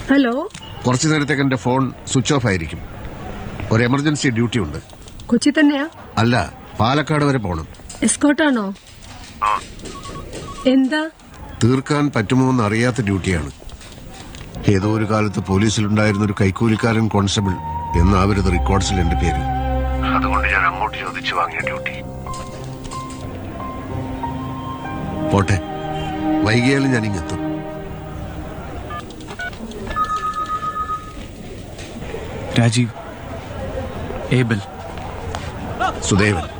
hello കുറച്ചു നേരത്തേക്ക് എന്റെ ഫോൺ സ്വിച്ച് ഓഫ് ആയിരിക്കും ഒരു എമർജൻസി ഡ്യൂട്ടി ഉണ്ട് കൊച്ചി തന്നെയാ അല്ല പാലക്കാട് വരെ പോണം എസ്കോട്ടാണോ എന്താ തീർക്കാൻ പറ്റുമോ എന്ന് അറിയാത്ത ഡ്യൂട്ടിയാണ് ഏതോ ഒരു കാലത്ത് പോലീസിലുണ്ടായിരുന്ന ഒരു കൈക്കൂലിക്കാരൻ കോൺസ്റ്റബിൾ എന്നാവരുത് റെക്കോർഡ്സിൽ എന്റെ പേര് അതുകൊണ്ട് ഞാൻ അങ്ങോട്ട് ചോദിച്ചു വാങ്ങിയ ഡ്യൂട്ടി പോട്ടെ വൈകിയാലും ഞാൻ ഇങ്ങെത്തും രാജീവ് ഏബൽ സുദേവൻ